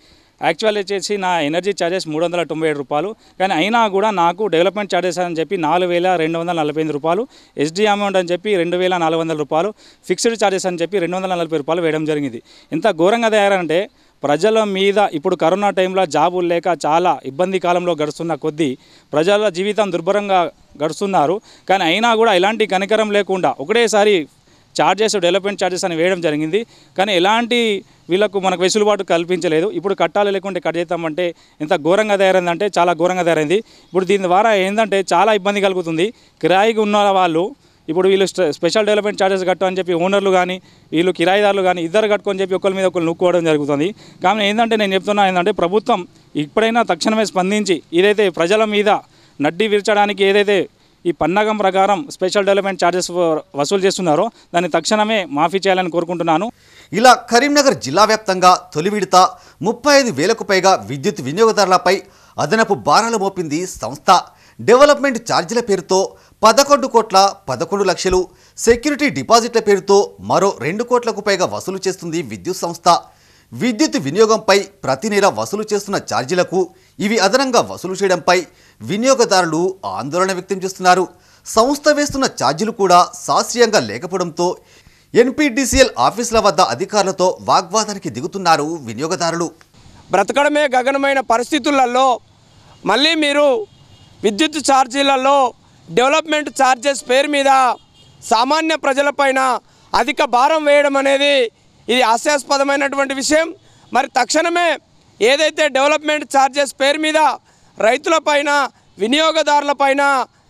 యాక్చువల్ వచ్చేసి నా ఎనర్జీ ఛార్జెస్ మూడు వందల తొంభై ఏడు రూపాయలు కానీ అయినా కూడా నాకు డెవలప్మెంట్ ఛార్జెస్ అని చెప్పి నాలుగు వేల రెండు వందల నలభై ఎనిమిది రూపాయలు ఎస్డీ అమౌంట్ అని చెప్పి రెండు వేల నాలుగు వందల రూపాయలు ఫిక్స్డ్ ఛార్జెస్ అని చెప్పి రెండు వందల నలభై రూపాయలు వేయడం జరిగింది ఎంత ఘోరంగా తయారంటే ప్రజల మీద ఇప్పుడు కరోనా టైంలో జాబులు లేక చాలా ఇబ్బంది కాలంలో గడుస్తున్న కొద్దీ ప్రజల జీవితం దుర్భరంగా గడుస్తున్నారు కానీ అయినా కూడా ఎలాంటి కనికరం లేకుండా ఒకటేసారి ఛార్జెస్ డెవలప్మెంట్ ఛార్జెస్ అని వేయడం జరిగింది కానీ ఎలాంటి వీళ్ళకు మనకు వెసులుబాటు కల్పించలేదు ఇప్పుడు కట్టాలి లేకుంటే కట్ చేద్దామంటే ఎంత ఘోరంగా తయారైందంటే చాలా ఘోరంగా తయారైంది ఇప్పుడు దీని ద్వారా ఏంటంటే చాలా ఇబ్బంది కలుగుతుంది కిరాయికి ఉన్న వాళ్ళు ఇప్పుడు వీళ్ళు స్ట- స్పెషల్ డెవలప్మెంట్ ఛార్జెస్ కట్టు అని చెప్పి ఓనర్లు కానీ వీళ్ళు కిరాయిదారులు కానీ ఇద్దరు కట్టుకొని చెప్పి ఒకరి మీద ఒకరు నొక్కుకోవడం జరుగుతుంది కానీ ఏంటంటే నేను చెప్తున్నా ఏంటంటే ప్రభుత్వం ఇప్పుడైనా తక్షణమే స్పందించి ఇదైతే ప్రజల మీద నడ్డి విరచడానికి ఏదైతే ఈ పన్నగం ప్రకారం స్పెషల్ డెవలప్మెంట్ ఛార్జెస్ వసూలు చేస్తున్నారో దాన్ని తక్షణమే మాఫీ చేయాలని కోరుకుంటున్నాను ఇలా కరీంనగర్ జిల్లా వ్యాప్తంగా తొలి విడత ముప్పై ఐదు వేలకు పైగా విద్యుత్ వినియోగదారులపై అదనపు భారాలు మోపింది సంస్థ డెవలప్మెంట్ ఛార్జీల పేరుతో పదకొండు కోట్ల పదకొండు లక్షలు సెక్యూరిటీ డిపాజిట్ల పేరుతో మరో రెండు కోట్లకు పైగా వసూలు చేస్తుంది విద్యుత్ సంస్థ విద్యుత్ వినియోగంపై ప్రతి నెల వసూలు చేస్తున్న ఛార్జీలకు ఇవి అదనంగా వసూలు చేయడంపై వినియోగదారులు ఆందోళన వ్యక్తం చేస్తున్నారు సంస్థ వేస్తున్న ఛార్జీలు కూడా శాస్త్రీయంగా లేకపోవడంతో ఎన్పిడిసిఎల్ ఆఫీసుల వద్ద అధికారులతో వాగ్వాదానికి దిగుతున్నారు వినియోగదారులు బ్రతకడమే గగనమైన పరిస్థితులలో మళ్ళీ మీరు విద్యుత్ ఛార్జీలలో డెవలప్మెంట్ ఛార్జెస్ పేరు మీద సామాన్య ప్రజలపైన అధిక భారం వేయడం అనేది ఇది హాస్యాస్పదమైనటువంటి విషయం మరి తక్షణమే ఏదైతే డెవలప్మెంట్ ఛార్జెస్ పేరు మీద రైతులపైన వినియోగదారులపైన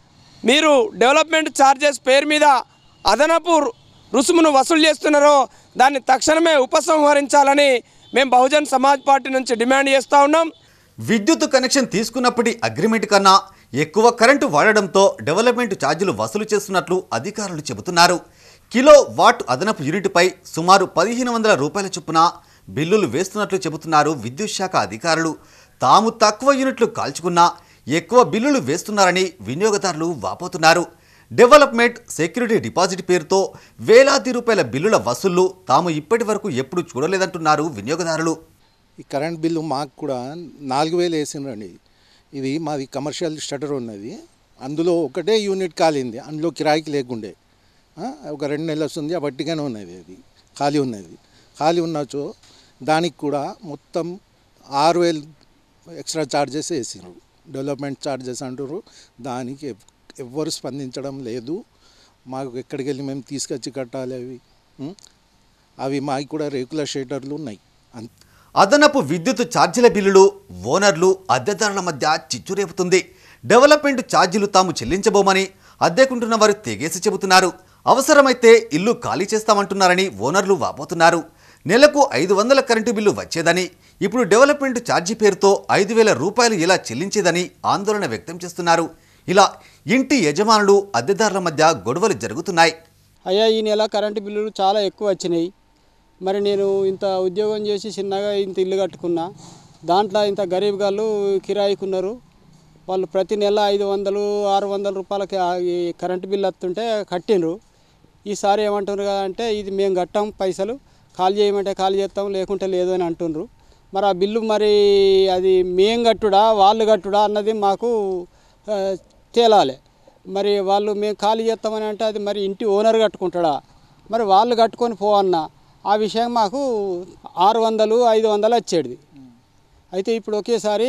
మీరు డెవలప్మెంట్ ఛార్జెస్ పేరు మీద అదనపు రు- రుసుమును వసూలు చేస్తున్నారో దాన్ని తక్షణమే ఉపసంహరించాలని మేము బహుజన్ సమాజ్ పార్టీ నుంచి డిమాండ్ చేస్తూ ఉన్నాం విద్యుత్ కనెక్షన్ తీసుకున్నప్పటి అగ్రిమెంట్ కన్నా ఎక్కువ కరెంటు వాడడంతో డెవలప్మెంట్ ఛార్జీలు వసూలు చేస్తున్నట్లు అధికారులు చెబుతున్నారు కిలో వాట్ అదనపు యూనిట్పై సుమారు పదిహేను వందల రూపాయల చొప్పున బిల్లులు వేస్తున్నట్లు చెబుతున్నారు విద్యుత్ శాఖ అధికారులు తాము తక్కువ యూనిట్లు కాల్చుకున్నా ఎక్కువ బిల్లులు వేస్తున్నారని వినియోగదారులు వాపోతున్నారు డెవలప్మెంట్ సెక్యూరిటీ డిపాజిట్ పేరుతో వేలాది రూపాయల బిల్లుల వసూళ్లు తాము ఇప్పటి వరకు ఎప్పుడు చూడలేదంటున్నారు వినియోగదారులు ఈ కరెంట్ బిల్లు మాకు కూడా నాలుగు వేలు వేసిండ్రండి ఇది మాది కమర్షియల్ షటర్ ఉన్నది అందులో ఒకటే యూనిట్ కాలింది అందులో కిరాయికి లేకుండే ఆ, ఒక రెండు నెలలు వస్తుంది ఆ బట్టిగానే ఉన్నది అది ఖాళీ ఉన్నది ఖాళీ ఉన్నచో దానికి కూడా మొత్తం ఆరు వేలు ఎక్స్ట్రా ఛార్జెస్ వేసిండ్రు డెవలప్మెంట్ ఛార్జెస్ అంటారు దానికి ఎవ్- ఎవ్వరు స్పందించడం లేదు మాకు ఎక్కడికి వెళ్ళి మేము తీసుకొచ్చి కట్టాలి అవి ఉం? అవి మాకు కూడా రెగ్యులర్ షేటర్లు ఉన్నాయి అంతే అదనపు విద్యుత్ ఛార్జీల బిల్లులు ఓనర్లు అద్దెదారుల మధ్య చిచ్చు రేపుతుంది డెవలప్మెంట్ ఛార్జీలు తాము చెల్లించబోమని అద్దెకుంటున్న వారు తెగేసి చెబుతున్నారు అవసరమైతే ఇల్లు ఖాళీ చేస్తామంటున్నారని ఓనర్లు వాపోతున్నారు నెలకు ఐదు వందల కరెంటు బిల్లు వచ్చేదని ఇప్పుడు డెవలప్మెంట్ ఛార్జీ పేరుతో ఐదు వేల రూపాయలు ఎలా చెల్లించేదని ఆందోళన వ్యక్తం చేస్తున్నారు ఇలా ఇంటి యజమానులు అద్దెదారుల మధ్య గొడవలు జరుగుతున్నాయి అయ్యా ఈ నెల కరెంటు బిల్లులు చాలా ఎక్కువ వచ్చినాయి మరి నేను ఇంత ఉద్యోగం చేసి చిన్నగా ఇంత ఇల్లు కట్టుకున్నా దాంట్లో ఇంత గరీబ్ గాళ్ళు కిరాయికి ఉన్నారు వాళ్ళు ప్రతి నెల ఐదు వందలు ఆరు వందల రూపాయలకి ఆ ఈ కరెంటు బిల్లు వస్తుంటే కట్టిండ్రు ఈసారి ఏమంటున్నారు కదా అంటే ఇది మేము కట్టాం పైసలు ఖాళీ చేయమంటే ఖాళీ చేస్తాం లేకుంటే లేదు అని అంటుండ్రు మరి ఆ బిల్లు మరి అది మేం కట్టుడా వాళ్ళు కట్టుడా అన్నది మాకు ఆ, తేలాలి మరి వాళ్ళు మేము ఖాళీ చేస్తామని అంటే అది మరి ఇంటి ఓనర్ కట్టుకుంటాడా మరి వాళ్ళు కట్టుకొని పోవన్న ఆ విషయం మాకు ఆరు వందలు ఐదు వందలు వచ్చేది అయితే ఇప్పుడు ఒకేసారి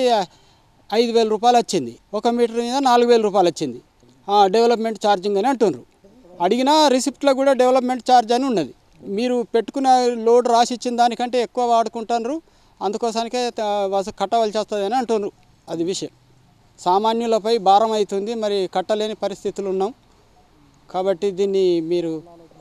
ఐదు వేల రూపాయలు వచ్చింది ఒక మీటర్ మీద నాలుగు వేల రూపాయలు వచ్చింది ఆ, డెవలప్మెంట్ ఛార్జింగ్ అని అంటున్నారు అడిగినా రిసిప్ట్లో కూడా డెవలప్మెంట్ ఛార్జ్ అని ఉన్నది మీరు పెట్టుకున్న లోడ్ రాసి ఇచ్చిన దానికంటే ఎక్కువ వాడుకుంటున్నారు అందుకోసానికే త- వస- కట్టవలసి వస్తుంది అని అంటున్నారు అది విషయం సామాన్యులపై భారం అవుతుంది మరి కట్టలేని పరిస్థితులు ఉన్నాం కాబట్టి దీన్ని మీరు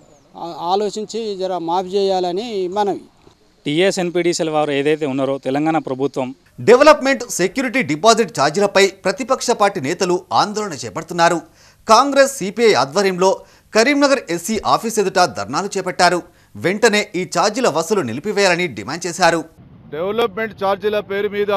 ఆ- ఆలోచించి జర మాఫ్ చేయాలని మనవి టీఎస్ ఎన్పీడీసీల వారు ఏదైతే ఉన్నారో తెలంగాణ ప్రభుత్వం డెవలప్మెంట్ సెక్యూరిటీ డిపాజిట్ ఛార్జీలపై ప్రతిపక్ష పార్టీ నేతలు ఆందోళన చేపడుతున్నారు కాంగ్రెస్ సిపిఐ ఆధ్వర్యంలో కరీంనగర్ ఎస్సీ ఆఫీస్ ఎదుట ధర్నాలు చేపట్టారు వెంటనే ఈ ఛార్జీల వసూలు నిలిపివేయాలని డిమాండ్ చేశారు డెవలప్మెంట్ ఛార్జీల పేరు మీద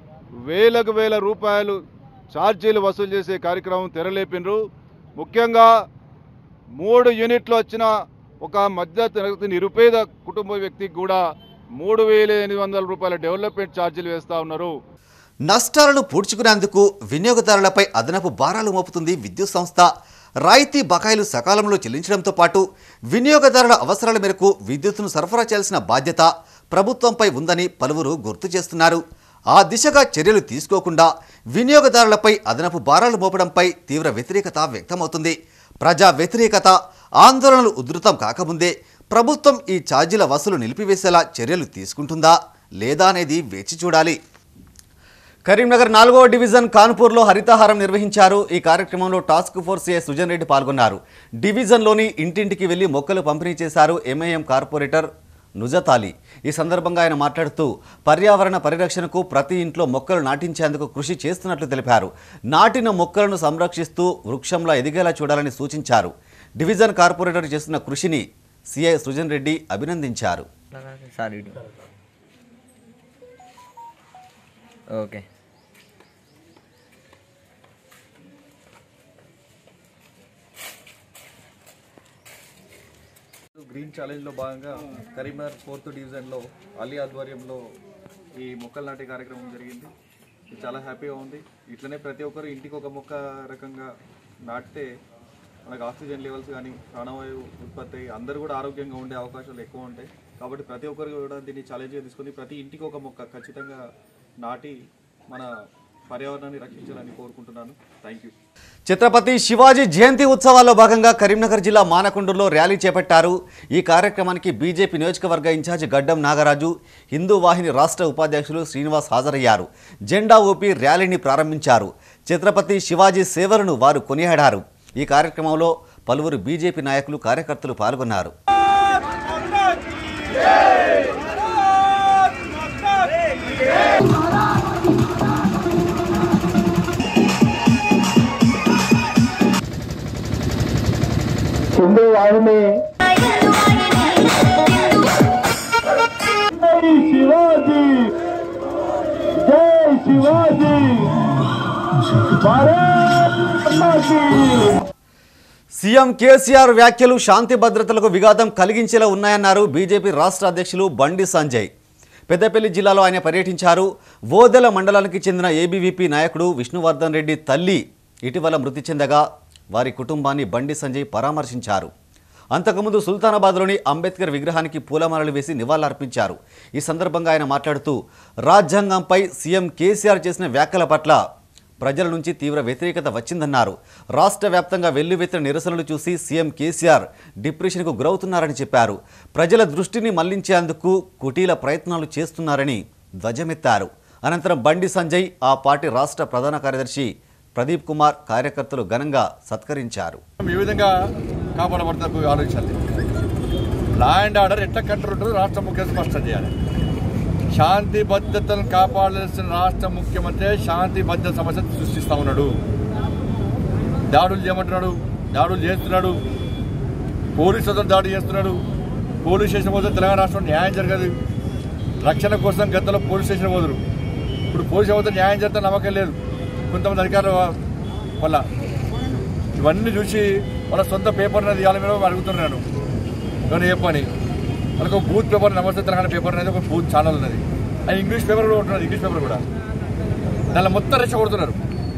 వేలకు వేల రూపాయలు ఛార్జీలు వసూలు చేసే కార్యక్రమం తెరలేపినరు ముఖ్యంగా మూడు యూనిట్లు వచ్చిన ఒక మధ్య తరగతి నిరుపేద కుటుంబ వ్యక్తికి కూడా మూడు వేల ఎనిమిది వందల రూపాయల డెవలప్మెంట్ ఛార్జీలు వేస్తూ ఉన్నారు నష్టాలను పూడ్చుకునేందుకు వినియోగదారులపై అదనపు భారాలు మోపుతుంది విద్యుత్ సంస్థ రాయితీ బకాయిలు సకాలంలో చెల్లించడంతో పాటు వినియోగదారుల అవసరాల మేరకు విద్యుత్తును సరఫరా చేయాల్సిన బాధ్యత ప్రభుత్వంపై ఉందని పలువురు గుర్తు చేస్తున్నారు ఆ దిశగా చర్యలు తీసుకోకుండా వినియోగదారులపై అదనపు భారాలు మోపడంపై తీవ్ర వ్యతిరేకత వ్యక్తమవుతుంది ప్రజా వ్యతిరేకత ఆందోళనలు ఉధృతం కాకముందే ప్రభుత్వం ఈ ఛార్జీల వసూలు నిలిపివేసేలా చర్యలు తీసుకుంటుందా లేదా అనేది వేచి చూడాలి కరీంనగర్ నాలుగవ డివిజన్ కాన్పూర్లో హరితహారం నిర్వహించారు ఈ కార్యక్రమంలో task force A Sujan Reddy పాల్గొన్నారు డివిజన్లోని ఇంటింటికి వెళ్లి మొక్కలు పంపిణీ చేశారు ఎంఐఎం కార్పొరేటర్ నుజతాలి ఈ సందర్భంగా ఆయన మాట్లాడుతూ పర్యావరణ పరిరక్షణకు ప్రతి ఇంట్లో మొక్కలు నాటించేందుకు కృషి చేస్తున్నట్లు తెలిపారు నాటిన మొక్కలను సంరక్షిస్తూ వృక్షంలా ఎదిగేలా చూడాలని సూచించారు డివిజన్ కార్పొరేటర్ చేస్తున్న కృషిని సిఐ సుజన్ రెడ్డి అభినందించారు ఓకే గ్రీన్ ఛాలెంజ్లో భాగంగా కరీంనగర్ ఫోర్త్ డివిజన్లో అలీ ఆధ్వర్యంలో ఈ మొక్కలు నాటే కార్యక్రమం జరిగింది ఇది చాలా హ్యాపీగా ఉంది ఇట్లనే ప్రతి ఒక్కరు ఇంటికి ఒక మొక్క రకంగా నాటితే మనకు ఆక్సిజన్ లెవెల్స్ కానీ ప్రాణవాయువు ఉత్పత్తి అయ్యి అందరూ కూడా ఆరోగ్యంగా ఉండే అవకాశాలు ఎక్కువ ఉంటాయి కాబట్టి ప్రతి ఒక్కరు కూడా దీన్ని ఛాలెంజ్గా తీసుకొని ప్రతి ఇంటికి ఒక మొక్క ఖచ్చితంగా నాటి మన పర్యావరణాన్ని రక్షించాలని కోరుకుంటున్నాను థ్యాంక్ యూ ఛత్రపతి శివాజీ జయంతి ఉత్సవాల్లో భాగంగా కరీంనగర్ జిల్లా మానకొండూరులో ర్యాలీ చేపట్టారు ఈ కార్యక్రమానికి బీజేపీ నియోజకవర్గ ఇన్ఛార్జి గడ్డం నాగరాజు హిందూ వాహిని రాష్ట్ర ఉపాధ్యక్షులు శ్రీనివాస్ హాజరయ్యారు జెండా ఊపి ర్యాలీని ప్రారంభించారు ఛత్రపతి శివాజీ సేవలను వారు కొనియాడారు ఈ కార్యక్రమంలో పలువురు బీజేపీ నాయకులు కార్యకర్తలు పాల్గొన్నారు హిందూ వాహిని జై శివాజీ జై శివాజీ భారత్ మాతాకి సీఎం కేసీఆర్ వ్యాఖ్యలు శాంతి భద్రతలకు విఘాతం కలిగించేలా ఉన్నాయన్నారు బీజేపీ రాష్ట్ర అధ్యక్షులు బండి సంజయ్ పెద్దపల్లి జిల్లాలో ఆయన పర్యటించారు ఓదెల మండలానికి చెందిన ఏబీవీపీ నాయకుడు విష్ణువర్ధన్ రెడ్డి తల్లి ఇటీవల మృతి చెందగా వారి కుటుంబాన్ని బండి సంజయ్ పరామర్శించారు అంతకుముందు సుల్తానాబాద్లోని అంబేద్కర్ విగ్రహానికి పూలమాలలు వేసి నివాళులర్పించారు ఈ సందర్భంగా ఆయన మాట్లాడుతూ రాజ్యాంగంపై సీఎం కేసీఆర్ చేసిన వ్యాఖ్యల పట్ల ప్రజల నుంచి తీవ్ర వ్యతిరేకత వచ్చిందన్నారు రాష్ట్ర వ్యాప్తంగా వెల్లువెత్తిన నిరసనలు చూసి సీఎం కేసీఆర్ డిప్రెషన్కు గురవుతున్నారని చెప్పారు ప్రజల దృష్టిని మళ్లించేందుకు కుటీల ప్రయత్నాలు చేస్తున్నారని ధ్వజమెత్తారు అనంతరం బండి సంజయ్ ఆ పార్టీ రాష్ట్ర ప్రధాన కార్యదర్శి ప్రదీప్ కుమార్ కార్యకర్తలు ఘనంగా సత్కరించారు ఈ విధంగా కాపాడబడతారు ఆలోచించాలి లా అండ్ ఆర్డర్ ఎట్లా కంట్రోల్ ఉంటుందో రాష్ట్ర ముఖ్యమంత్రి స్పష్టం చేయాలి శాంతి భద్రతను కాపాడాల్సిన రాష్ట్ర ముఖ్యమంత్రి శాంతి భద్రత సమస్య సృష్టిస్తా ఉన్నాడు దాడులు చేయమంటున్నాడు దాడులు చేస్తున్నాడు పోలీసులతో దాడి చేస్తున్నాడు పోలీస్ స్టేషన్ పోతే తెలంగాణ రాష్ట్రంలో న్యాయం జరగదు రక్షణ కోసం గతంలో పోలీస్ స్టేషన్ పోదురు ఇప్పుడు పోలీసు పోతే న్యాయం చేస్తే నమ్మకం లేదు కొంతమంది అధికారుల వల్ల ఇవన్నీ చూసి వాళ్ళ సొంత పేపర్ అనేది ఇవాళ మీద అడుగుతున్నాను కానీ ఏ పని వాళ్ళకి ఒక బూత్ పేపర్ నమస్తే తెలంగాణ పేపర్ అనేది ఒక బూత్ ఛానల్ ఉన్నది అది ఇంగ్లీష్ పేపర్ కూడా ఉంటున్నది ఇంగ్లీష్ పేపర్ కూడా దానిలో మొత్తం రెచ్చగొడుతున్నారు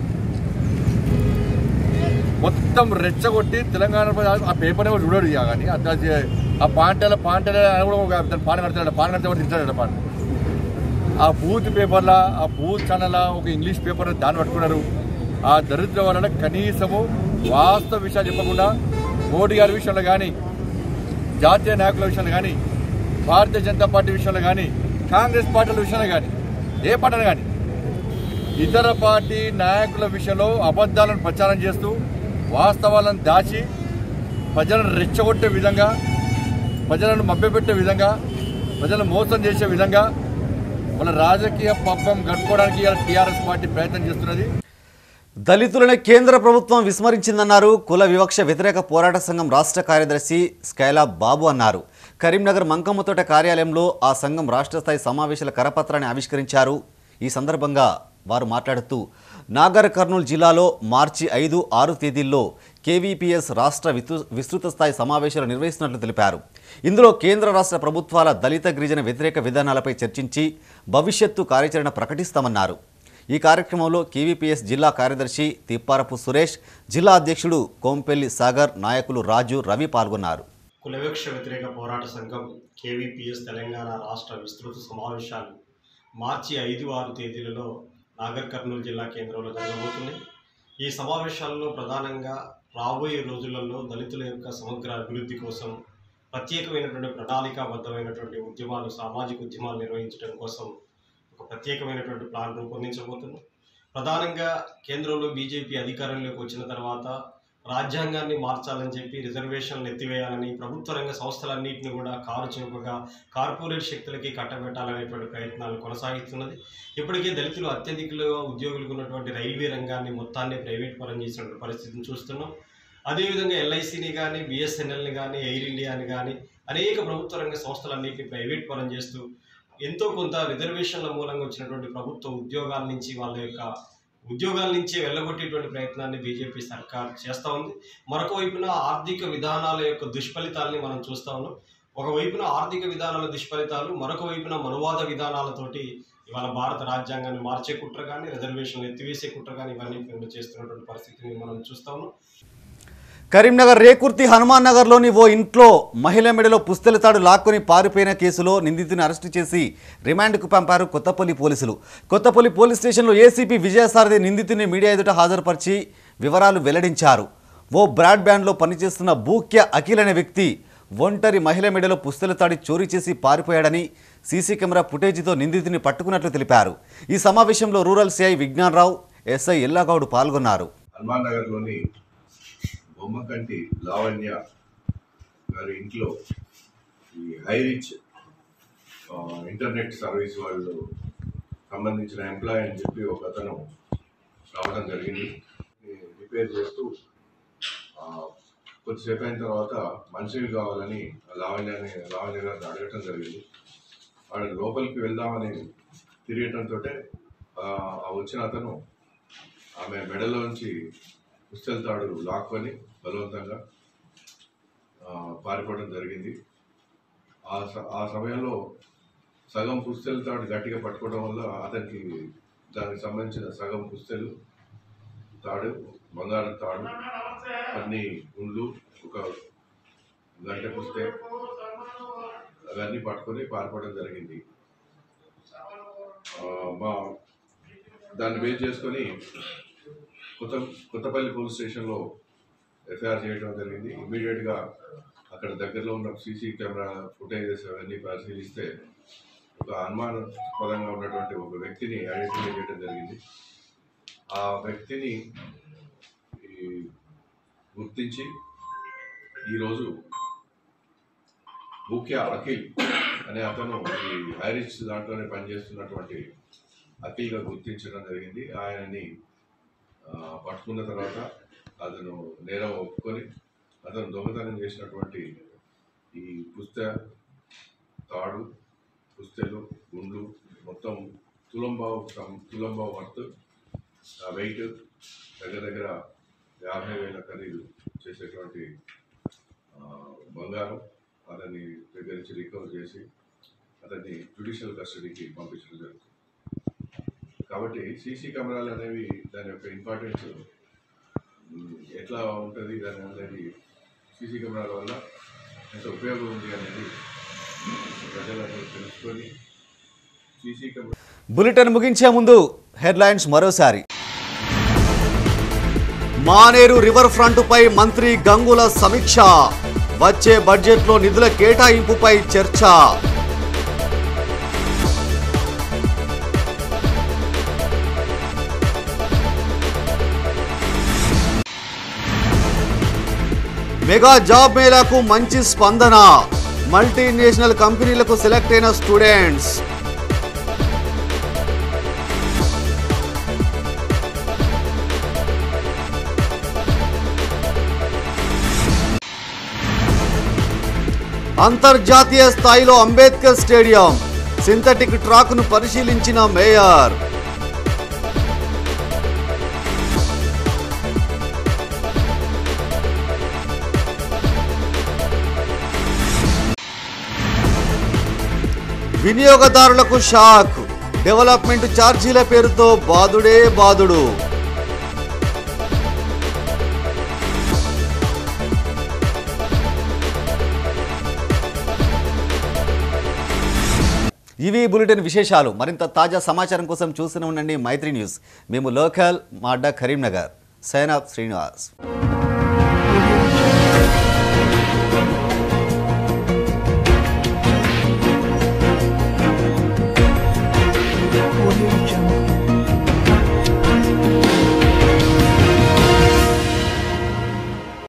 మొత్తం రెచ్చగొట్టి తెలంగాణ ప్రజలు ఆ పేపర్ ఎవరు చూడడు ఇక కానీ అది- అది ఆ పాంటల పాంటల కూడా ఒక దాని పాన కడతాడు పాన కడితే కూడా తింటాడు పాన ఆ బూత్ పేపర్లా ఆ బూత్ ఛానల్ ఒక ఇంగ్లీష్ పేపర్ దాన్ని పట్టుకున్నారు ఆ దరిద్రం వలన కనీసము వాస్తవ విషయాలు చెప్పకుండా మోడీ గారి విషయంలో కానీ జాతీయ నాయకుల విషయంలో కానీ భారతీయ జనతా పార్టీ విషయంలో కానీ కాంగ్రెస్ పార్టీల విషయంలో కానీ ఏ పార్టీ కానీ ఇతర పార్టీ నాయకుల విషయంలో అబద్ధాలను ప్రచారం చేస్తూ వాస్తవాలను దాచి ప్రజలను రెచ్చగొట్టే విధంగా ప్రజలను మభ్యపెట్టే విధంగా ప్రజలను మోసం చేసే విధంగా వాళ్ళ రాజకీయ పబ్బం గడుపుకోవడానికి ఇవాళ టీఆర్ఎస్ పార్టీ ప్రయత్నం చేస్తున్నది దళితులను కేంద్ర ప్రభుత్వం విస్మరించిందన్నారు కుల వివక్ష వ్యతిరేక పోరాట సంఘం రాష్ట్ర కార్యదర్శి స్కైలా బాబు అన్నారు కరీంనగర్ మంకమ్మతోట కార్యాలయంలో ఆ సంఘం రాష్ట్ర స్థాయి సమావేశాల కరపత్రాన్ని ఆవిష్కరించారు ఈ సందర్భంగా వారు మాట్లాడుతూ నాగర్ కర్నూలు జిల్లాలో మార్చి ఐదు ఆరు తేదీల్లో కేవీపీఎస్ రాష్ట్ర వితృ- విస్తృత స్థాయి సమావేశాలు నిర్వహిస్తున్నట్లు తెలిపారు ఇందులో కేంద్ర రాష్ట్ర ప్రభుత్వాల దళిత గిరిజన వ్యతిరేక విధానాలపై చర్చించి భవిష్యత్తు కార్యాచరణ ప్రకటిస్తామన్నారు ఈ కార్యక్రమంలో కేవీపీఎస్ జిల్లా కార్యదర్శి తిప్పారపు సురేష్ జిల్లా అధ్యక్షుడు కోంపెల్లి సాగర్ నాయకులు రాజు రవి పాల్గొన్నారు కులవివక్ష వ్యతిరేక పోరాట సంఘం కేవీపీఎస్ తెలంగాణ రాష్ట్ర విస్తృత సమావేశాలు మార్చి ఐదు ఆరు తేదీలలో నాగర్ కర్నూలు జిల్లా కేంద్రంలో జరగబోతున్నాయి ఈ సమావేశాల్లో ప్రధానంగా రాబోయే రోజులలో దళితుల యొక్క సమగ్ర అభివృద్ధి కోసం ప్రత్యేకమైనటువంటి ప్రణాళికాబద్ధమైనటువంటి ఉద్యమాలు సామాజిక ఉద్యమాలు నిర్వహించడం కోసం ఒక ప్రత్యేకమైనటువంటి ప్లాన్ రూపొందించబోతున్నాం ప్రధానంగా కేంద్రంలో బీజేపీ అధికారంలోకి వచ్చిన తర్వాత రాజ్యాంగాన్ని మార్చాలని చెప్పి రిజర్వేషన్లు ఎత్తివేయాలని ప్రభుత్వ రంగ సంస్థలన్నింటినీ కూడా కారు చూపుగా కార్పొరేట్ శక్తులకి కట్టబెట్టాలనేటువంటి ప్రయత్నాలు కొనసాగిస్తున్నది ఇప్పటికే దళితులు అత్యధికులుగా ఉద్యోగులకు ఉన్నటువంటి రైల్వే రంగాన్ని మొత్తాన్ని ప్రైవేట్ పరం చేసినటువంటి పరిస్థితిని చూస్తున్నాం అదేవిధంగా ఎల్ఐసిని కానీ బిఎస్ఎన్ఎల్ని కానీ ఎయిర్ ఇండియాని కానీ అనేక ప్రభుత్వ రంగ సంస్థలన్నింటినీ ప్రైవేట్ పరం చేస్తూ ఎంతో కొంత రిజర్వేషన్ల మూలంగా వచ్చినటువంటి ప్రభుత్వ ఉద్యోగాల నుంచి వాళ్ళ యొక్క ఉద్యోగాల నుంచి వెళ్ళగొట్టేటువంటి ప్రయత్నాన్ని బీజేపీ సర్కార్ చేస్తూ ఉంది మరొక వైపున ఆర్థిక విధానాల యొక్క దుష్ఫలితాలని మనం చూస్తూ ఉన్నాం ఒకవైపున ఆర్థిక విధానాల దుష్ఫలితాలు మరొక వైపున మనువాద విధానాలతోటి ఇవాళ భారత రాజ్యాంగాన్ని మార్చే కుట్ర కానీ రిజర్వేషన్లు ఎత్తివేసే కుట్ర కానీ ఇవన్నీ కూడా చేస్తున్నటువంటి పరిస్థితిని మనం చూస్తా ఉన్నాం కరీంనగర్ రేకుర్తి హనుమాన్ నగర్లోని ఓ ఇంట్లో మహిళ మెడలో పుస్తెల తాడు లాక్కొని పారిపోయిన కేసులో నిందితుని అరెస్టు చేసి రిమాండ్కు పంపారు కొత్తపల్లి పోలీసులు కొత్తపల్లి పోలీస్ స్టేషన్లో ఏసీపీ విజయసారథి నిందితుని మీడియా ఎదుట హాజరుపరిచి వివరాలు వెల్లడించారు ఓ బ్రాడ్బ్యాండ్లో పనిచేస్తున్న బూక్య అఖిల్ అనే వ్యక్తి ఒంటరి మహిళ మెడలో పుస్తెల తాడి చోరీ చేసి పారిపోయాడని సీసీ కెమెరా ఫుటేజీతో నిందితుని పట్టుకున్నట్లు తెలిపారు ఈ సమావేశంలో rural CI Vignanarao SI Ellagoud పాల్గొన్నారు హనుమాన్ నగర్లోని బొమ్మకంటి లావణ్య గారి ఇంట్లో ఈ హై రిచ్ ఆ, ఇంటర్నెట్ సర్వీస్ వాళ్ళు సంబంధించిన ఎంప్లాయ్ అని చెప్పి ఒక అతను రావడం జరిగింది ఈ రిపేర్ చేస్తూ ఆ, కొద్దిసేపు అయిన తర్వాత మనుషులు కావాలని లావణ్యని లావణ్య గారిని అడగటం జరిగింది వాడు లోపలికి వెళ్దామని తిరిగటంతో ఆ వచ్చిన అతను ఆమె మెడలోంచి పుస్తెల తాడు లాక్కొని బలవంతంగా ఆ, పారిపోవడం జరిగింది ఆ స- ఆ సమయంలో సగం పుస్తెల తాడు గట్టిగా పట్టుకోవడం వల్ల అతనికి దానికి సంబంధించిన సగం పుస్తెలు తాడు బంగారం తాడు అన్ని గుండ్లు ఒక గంట పుస్తే అవన్నీ పట్టుకొని పారిపోవడం జరిగింది ఆ, మా దాన్ని బేస్ చేసుకొని కొత్త కొత్తపల్లి పోలీస్ స్టేషన్లో ఎఫ్ఐఆర్ చేయడం జరిగింది ఇమీడియట్గా అక్కడ దగ్గరలో ఉన్న సీసీ కెమెరా ఫుటేజెస్ అవన్నీ పరిశీలిస్తే ఒక అనుమానాస్పదంగా ఉన్నటువంటి ఒక వ్యక్తిని ఐడెంటిఫై చేయడం జరిగింది ఆ వ్యక్తిని ఈ గుర్తించి ఈరోజు ముఖ్య అఖిల్ అనే అతను ఈ హైరిచ్ దాంట్లోనే పనిచేస్తున్నటువంటి అఖిల్గా గుర్తించడం జరిగింది ఆయనని ఆ, పట్టుకున్న తర్వాత అతను నేరం ఒప్పుకొని అతను దొంగతనం చేసినటువంటి ఈ పుస్త తాడు పుస్తెలు గుండ్లు మొత్తం తులంబావు సం- తులంబావు వర్త్ ఆ వెయిట్ దగ్గర దగ్గర యాభై వేల ఖరీదు చేసేటువంటి ఆ, బంగారం అతన్ని దగ్గర నుంచి రికవర్ చేసి అతన్ని జ్యుడిషియల్ కస్టడీకి పంపించడం జరుగుతుంది కాబట్టి సీసీ కెమెరాలు అనేవి దాని యొక్క ఇంపార్టెన్స్ ఉమ్, ఎట్లా ఉంటుంది దాని అనేది సీసీ కెమెరాల వల్ల ఎంత ఉపయోగం ఉంది అనేది ప్రజలందరూ తెలుసుకొని సీసీ కెమెరా బులెటిన్ ముగించే ముందు హెడ్లైన్స్ మరోసారి మానేరు రివర్ ఫ్రంట్పై మంత్రి గంగుల సమీక్ష వచ్చే బడ్జెట్లో నిధుల కేటాయింపుపై చర్చ మెగా జాబ్ మేళాకు మంచి స్పందన మల్టీనేషనల్ కంపెనీలకు సెలెక్ట్ అయిన స్టూడెంట్స్ అంతర్జాతీయ స్థాయిలో అంబేద్కర్ స్టేడియం సింథటిక్ ట్రాక్ను పరిశీలించిన మేయర్ వినియోగదారులకు షాక్ డెవలప్మెంట్ ఛార్జీల పేరుతో బాదుడే బాదుడు ఇవి బులెటిన్ విశేషాలు మరింత తాజా సమాచారం కోసం చూస్తూనే ఉండండి మైత్రి న్యూస్ మేము లోకల్ మా అడ్డా కరీంనగర్ సైన్ ఆఫ్ శ్రీనివాస్